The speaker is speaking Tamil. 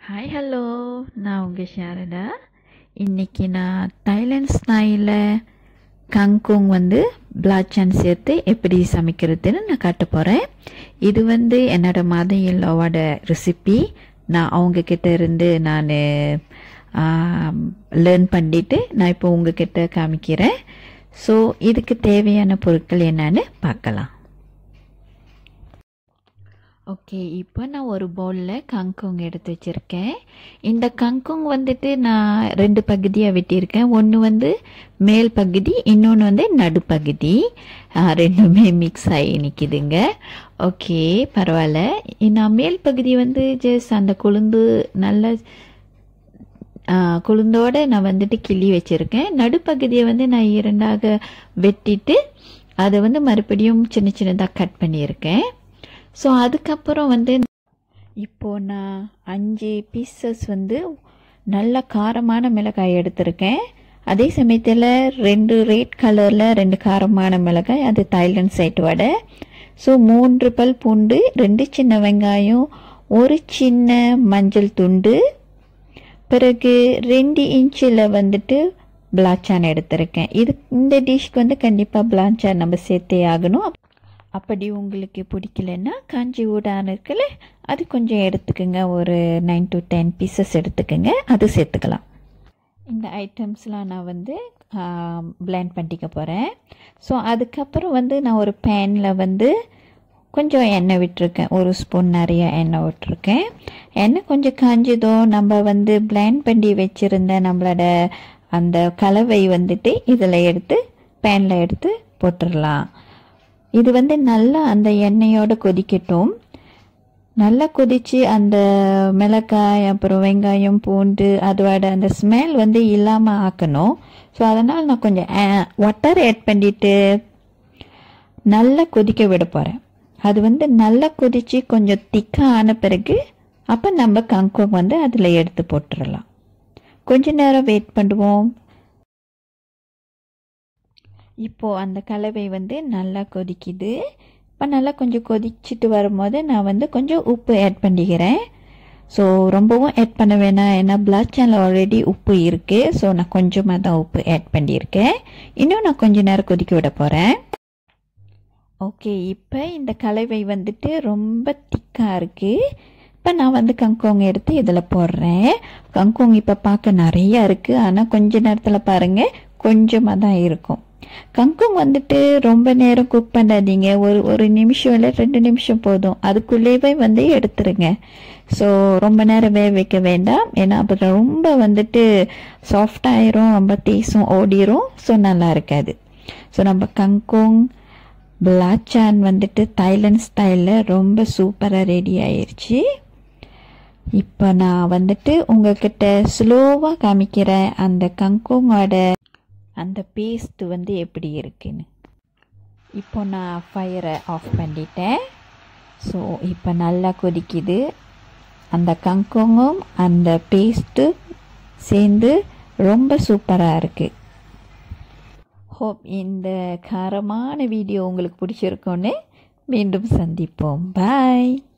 ஹாய் ஹலோ நான் உங்கள் ஷாரதா இன்றைக்கி நான் தைலண்ட் ஸ்டைலில் கங்குங் வந்து பிளாச்சான் சேர்த்து எப்படி சமைக்கிறதுன்னு நான் காட்ட போகிறேன் இது வந்து என்னோடய மதர் இல்லோவோட ரெசிபி நான் அவங்கக்கிட்ட இருந்து நான் லேர்ன் பண்ணிவிட்டு நான் இப்போ உங்ககிட்ட காமிக்கிறேன் ஸோ இதுக்கு தேவையான பொருட்கள் என்னன்னு பார்க்கலாம் ஓகே இப்போ நான் ஒரு பவுலில் கங்குங் எடுத்து வச்சுருக்கேன் இந்த கங்குங் வந்துட்டு நான் ரெண்டு பகுதியாக வெட்டியிருக்கேன் ஒன்று வந்து மேல் பகுதி இன்னொன்று வந்து நடுப்பகுதி ரெண்டுமே மிக்ஸ் ஆகி நிற்கிதுங்க ஓகே பரவாயில்ல நான் மேல் பகுதி வந்து ஜஸ்ட் அந்த கொழுந்து நல்ல கொழுந்தோடு நான் வந்துட்டு கிள்ளி வச்சுருக்கேன் நடுப்பகுதியை வந்து நான் இரண்டாக வெட்டிட்டு அதை வந்து மறுபடியும் சின்ன சின்னதாக கட் பண்ணியிருக்கேன் ஸோ அதுக்கப்புறம் வந்து இப்போது நான் அஞ்சு பீசஸ் வந்து நல்ல காரமான மிளகாய் எடுத்திருக்கேன் அதே சமயத்தில் ரெண்டு ரெட் கலரில் ரெண்டு காரமான மிளகாய் அது தாய்லாந்து சைட் வடை ஸோ மூன்று பல் பூண்டு ரெண்டு சின்ன வெங்காயம் ஒரு சின்ன மஞ்சள் துண்டு பிறகு ரெண்டு இன்ச்சில் வந்துட்டு பிளாச்சான் எடுத்திருக்கேன் இது இந்த டிஷ்க்கு வந்து கண்டிப்பாக பிளாச்சான் நம்ம சேர்த்தே ஆகணும் அப்படி உங்களுக்கு பிடிக்கலன்னா காஞ்சி ஊடான இருக்குல்ல அது கொஞ்சம் எடுத்துக்கோங்க ஒரு நைன் டு டென் பீசஸ் எடுத்துக்கோங்க அது சேர்த்துக்கலாம் இந்த ஐட்டம்ஸ்லாம் நான் வந்து பிளெண்ட் பண்ணிக்க போகிறேன் ஸோ அதுக்கப்புறம் வந்து நான் ஒரு பேனில் வந்து கொஞ்சம் எண்ணெய் விட்டுருக்கேன் ஒரு ஸ்பூன் நிறைய எண்ணெய் விட்டுருக்கேன் எண்ணெய் கொஞ்சம் காஞ்சதும் நம்ம வந்து பிளெண்ட் பண்ணி வச்சுருந்த நம்மளோட அந்த கலவை வந்துட்டு இதில் எடுத்து பேனில் எடுத்து போட்டுடலாம் இது வந்து நல்லா அந்த எண்ணெயோடு கொதிக்கட்டும் நல்லா கொதித்து அந்த மிளகாய் அப்புறம் வெங்காயம் பூண்டு அதோட அந்த ஸ்மெல் வந்து இல்லாமல் ஆக்கணும் ஸோ அதனால் நான் கொஞ்சம் வாட்டர் ஆட் பண்ணிவிட்டு நல்லா கொதிக்க விட போகிறேன் அது வந்து நல்லா கொதித்து கொஞ்சம் திக்காக ஆன பிறகு அப்போ நம்ம கங்குங் வந்து அதில் எடுத்து போட்டுடலாம் கொஞ்ச நேரம் வெயிட் பண்ணுவோம் இப்போது அந்த கலவை வந்து நல்லா கொதிக்குது இப்போ நல்லா கொஞ்சம் கொதிச்சுட்டு வரும்போது நான் வந்து கொஞ்சம் உப்பு ஆட் பண்ணிக்கிறேன் ஸோ ரொம்பவும் ஆட் பண்ண வேணாம் ஏன்னா பிளாக் சேனல் ஆல்ரெடி உப்பு இருக்குது ஸோ நான் கொஞ்சமாக தான் உப்பு ஆட் பண்ணியிருக்கேன் இன்னும் நான் கொஞ்சம் நேரம் கொதிக்க விட போகிறேன் ஓகே இப்போ இந்த கலவை வந்துட்டு ரொம்ப திக்காக இருக்குது இப்போ நான் வந்து கங்கோங் எடுத்து இதில் போடுறேன் கங்கோங் இப்போ பார்க்க நிறையா இருக்குது ஆனால் கொஞ்ச நேரத்தில் பாருங்கள் கொஞ்சமாக தான் இருக்கும் கங்குங் வந்துட்டு ரொம்ப நேரம் குக் பண்ணாதீங்க ஒரு ஒரு நிமிஷம் இல்லை ரெண்டு நிமிஷம் போதும் அதுக்குள்ளேயே வந்து எடுத்துருங்க ஸோ ரொம்ப நேரம் வேக வைக்க வேண்டாம் ஏன்னா அப்புறம் ரொம்ப வந்துட்டு சாஃப்டாயிரும் ரொம்ப டேஸ்டும் ஓடிரும் ஸோ நல்லா இருக்காது ஸோ நம்ம கங்குங் பிளாச்சான் வந்துட்டு தாய்லாந்து ஸ்டைலில் ரொம்ப சூப்பராக ரெடி ஆயிடுச்சு இப்போ நான் வந்துட்டு உங்ககிட்ட ஸ்லோவாக காமிக்கிறேன் அந்த கங்குங்கோட அந்த பேஸ்ட் வந்து எப்படி இருக்குன்னு இப்போ நான் ஃபயரை ஆஃப் பண்ணிட்டேன் ஸோ இப்போ நல்லா கொதிக்குது அந்த கங்குங்கும் அந்த பேஸ்ட்டு சேர்ந்து ரொம்ப சூப்பராக இருக்குது ஹோப் இந்த காரமான வீடியோ உங்களுக்கு பிடிச்சிருக்கோன்னு மீண்டும் சந்திப்போம் பாய்